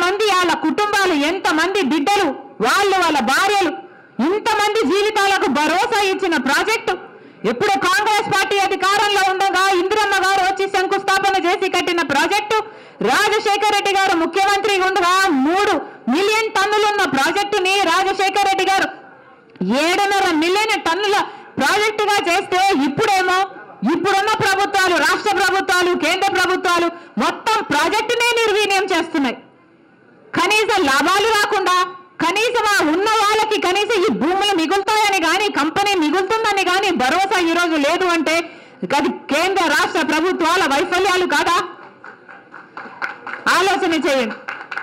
మంది వాళ్ళ కుటుంబాలు ఎంతమంది బిడ్డలు వాళ్ళు వాళ్ళ భార్యలు ఇంతమంది జీవితాలకు భరోసా ఇచ్చిన ప్రాజెక్టు ఎప్పుడు కాంగ్రెస్ పార్టీ అధికారంలో ఉండగా ఇందిరమ్మ గారు వచ్చి శంకుస్థాపన చేసి కట్టిన ప్రాజెక్టు రాజశేఖర రెడ్డి గారు ముఖ్యమంత్రి ఉండగా మూడు మిలియన్ టన్నులున్న ప్రాజెక్టుని రాజశేఖర రెడ్డి గారు ఏడున్నర మిలియన్ టన్నుల ప్రాజెక్టుగా చేస్తే ఇప్పుడేమో ఇప్పుడున్న ప్రభుత్వాలు రాష్ట్ర ప్రభుత్వాలు కేంద్ర ప్రభుత్వాలు మొత్తం ప్రాజెక్టునే నిర్వీర్యం చేస్తున్నాయి కనీస లాభాలు రాకుండా కనీసం ఆ ఉన్న వాళ్ళకి కనీసం ఈ భూములు మిగులుతాయని కానీ కంపెనీ మిగులుతుందని కానీ భరోసా ఈ రోజు లేదు అంటే అది కేంద్ర రాష్ట్ర ప్రభుత్వాల వైఫల్యాలు కాదా ఆలోచన చేయండి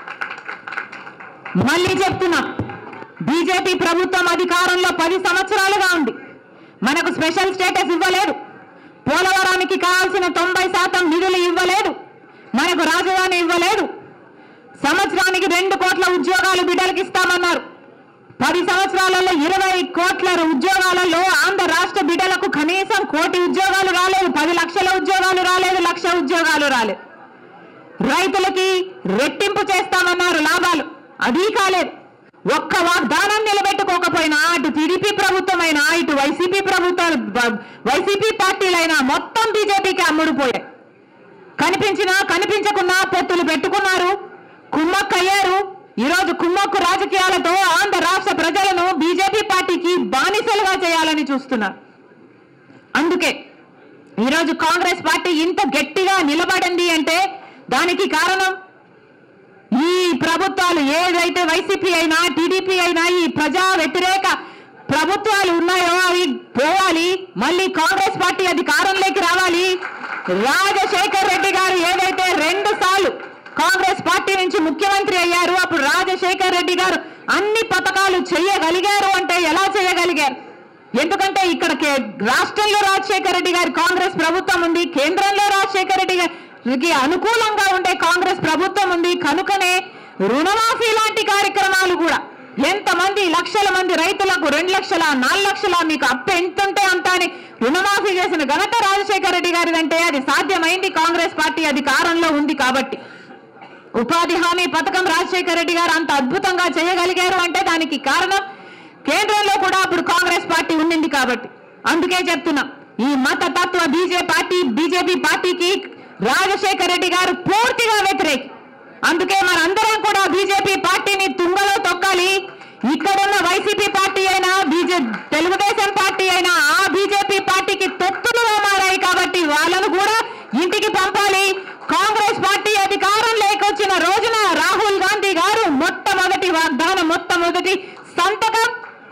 మళ్ళీ చెప్తున్నా బీజేపీ ప్రభుత్వం అధికారంలో పది సంవత్సరాలుగా ఉంది మనకు స్పెషల్ స్టేటస్ ఇవ్వలేదు పోలవరానికి కావాల్సిన తొంభై శాతం నిధులు ఇవ్వలేదు మనకు రాజధాని ఇవ్వలేదు సంవత్సరానికి రెండు కోట్ల ఉద్యోగాలు బిడ్డలకు ఇస్తామన్నారు పది సంవత్సరాలలో ఇరవై కోట్ల ఉద్యోగాలలో ఆంధ్ర రాష్ట్ర బిడ్డలకు కనీసం కోటి ఉద్యోగాలు రాలేదు పది లక్షల ఉద్యోగాలు రాలేదు లక్ష ఉద్యోగాలు రాలేదు రైతులకి రెట్టింపు చేస్తామన్నారు లాభాలు అది కాలేదు ఒక్క వాగ్దానం నిలబెట్టుకోకపోయినా అటు టీడీపీ ప్రభుత్వమైనా ఇటు వైసీపీ ప్రభుత్వాలు వైసీపీ పార్టీలైనా మొత్తం బీజేపీకి అమ్ముడుపోయాయి కనిపించినా కనిపించకున్నా పొత్తులు పెట్టుకున్నారు కుమ్మక్కయ్యారు ఈరోజు కుమ్మక్కు రాజకీయాలతో ఆంధ్ర రాష్ట్ర ప్రజలను బీజేపీ పార్టీకి బానిసలుగా చేయాలని చూస్తున్నారు అందుకే ఈరోజు కాంగ్రెస్ పార్టీ ఇంత గట్టిగా నిలబడింది అంటే దానికి కారణం ఈ ప్రభుత్వాలు ఏదైతే వైసీపీ అయినా టీడీపీ అయినా ఈ ప్రజా వ్యతిరేక ప్రభుత్వాలు ఉన్నాయో అవి పోవాలి మళ్ళీ కాంగ్రెస్ పార్టీ అధికారంలోకి రావాలి రాజశేఖర్ రెడ్డి గారు ఏదైతే రెండు సార్లు కాంగ్రెస్ పార్టీ నుంచి ముఖ్యమంత్రి అయ్యారు అప్పుడు రాజశేఖర్ రెడ్డి గారు అన్ని పథకాలు చేయగలిగారు అంటే ఎలా చేయగలిగారు ఎందుకంటే ఇక్కడ కే- రాష్ట్రంలో రాజశేఖర రెడ్డి గారి కాంగ్రెస్ ప్రభుత్వం ఉంది కేంద్రంలో రాజశేఖర రెడ్డి గారికి అనుకూలంగా ఉండే కాంగ్రెస్ ప్రభుత్వం ఉంది కనుకనే రుణమాఫీ లాంటి కార్యక్రమాలు కూడా ఎంతమంది లక్షల మంది రైతులకు రెండు లక్షల నాలుగు లక్షల మీకు అప్పు ఎంత ఉంటే అంత అని రుణమాఫీ చేసిన ఘనత రాజశేఖర రెడ్డి గారిదంటే అది సాధ్యమైంది కాంగ్రెస్ పార్టీ అధికారంలో ఉంది కాబట్టి ఉపాధి హామీ పథకం రాజశేఖర రెడ్డి గారు అంత అద్భుతంగా చేయగలిగారు అంటే దానికి కారణం కేంద్రంలో కూడా అప్పుడు కాంగ్రెస్ పార్టీ ఉండింది కాబట్టి అందుకే చెప్తున్నా ఈ మత తత్వ బీజే పార్టీ బీజేపీ పార్టీకి రాజశేఖర రెడ్డి గారు పూర్తిగా వ్యతిరేకి అందుకే మనందరం కూడా బీజేపీ పార్టీని తుంగలో తొక్కాలి ఇక్కడున్న వైసీపీ పార్టీ అయినా బీజే తెలుగుదేశం పార్టీ అయినా ఆ బీజేపీ పార్టీకి తొత్తులుగా మారాయి కాబట్టి వాళ్ళను కూడా ఇంటికి పంపాలి కాంగ్రెస్ పార్టీ అధికారం లేకొచ్చిన రోజున రాహుల్ గాంధీ గారు మొట్టమొదటి వాగ్దానం మొట్టమొదటి సంతకం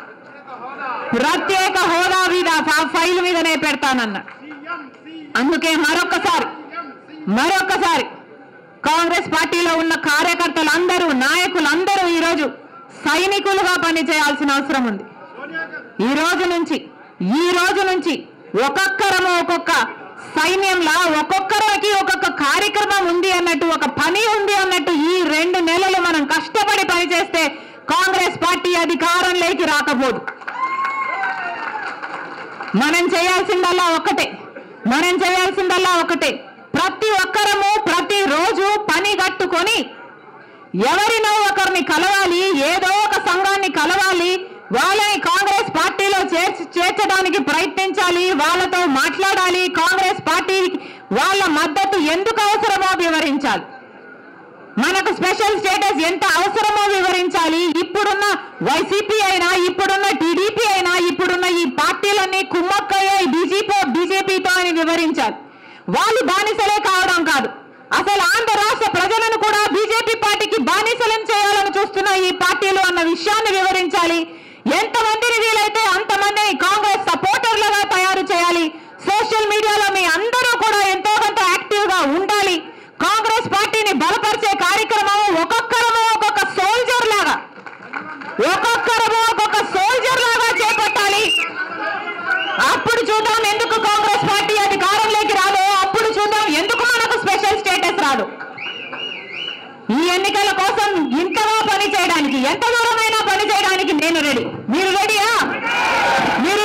ప్రత్యేక హోదా మీద ఫ- ఫైల్ మీదనే పెడతానన్న అందుకే మరొకసారి మరొకసారి కాంగ్రెస్ పార్టీలో ఉన్న కార్యకర్తలందరూ నాయకులందరూ ఈరోజు సైనికులుగా పనిచేయాల్సిన అవసరం ఉంది ఈ రోజు నుంచి ఈ రోజు నుంచి ఒక్కొక్కరము ఒక్కొక్క సైన్యంలా ఒక్కొక్కరికి ఒక్కొక్క కార్యక్రమం ఉంది అన్నట్టు ఒక పని ఉంది అన్నట్టు ఈ రెండు నెలలు మనం కష్టపడి పనిచేస్తే కాంగ్రెస్ పార్టీ అధికారంలోకి రాకపోదు మనం చేయాల్సిందల్లా ఒకటే మనం చేయాల్సిందల్లా ఒకటే ప్రతి ఒక్కరము ప్రతి రోజు పని కట్టుకొని ఎవరినో ఒకరిని కలవాలి ఏదో ఒక సంఘాన్ని కలవాలి వాళ్ళని కాంగ్రెస్ పార్టీలో చేర్చి చేర్చడానికి ప్రయత్నించాలి వాళ్ళతో మాట్లాడాలి కాంగ్రెస్ పార్టీకి వాళ్ళ మద్దతు ఎందుకు అవసరమో వివరించాలి మనకు స్పెషల్ స్టేటస్ ఎంత అవసరమో వివరించాలి ఇప్పుడున్న వైసీపీ అయినా ఇప్పుడున్న టీడీపీ అయినా ఇప్పుడున్న ఈ పార్టీలన్నీ కుమ్మక్కయ్యాయి బీజేపీ బీజేపీతో అని వివరించాలి వాళ్ళు బానిసలే కావడం కాదు అసలు ఆంధ్ర రాష్ట్ర ప్రజలను కూడా బీజేపీ పార్టీకి బానిసలను చేయాలని చూస్తున్న ఈ పార్టీలు అన్న విషయాన్ని వివరించాలి ఎంతమందిని వీలైతే అంతమందిని కాంగ్రెస్ సపోర్టర్లుగా తయారు చేయాలి సోషల్ మీడియాలో మీ అందరూ కూడా ఎంతో కొంత యాక్టివ్ గా ఉండాలి కాంగ్రెస్ పార్టీని బలపరిచే కార్యక్రమం ఒక్కొక్కరము ఒక్కొక్క సోల్జర్ లాగా ఒక్కొక్కరము ఒక్కొక్క సోల్జర్ లాగా చేపట్టాలి అప్పుడు చూద్దాం ఎందుకు కాంగ్రెస్ పార్టీ అధికారంలోకి రాదో అప్పుడు చూద్దాం ఎందుకు మనకు స్పెషల్ స్టేటస్ రాదు ఈ ఎన్నికల కోసం ఇంతగా పని చేయడానికి ఎంత దూరమైనా పని చేయడానికి నేను రెడీ మీరు రెడీయా మీరు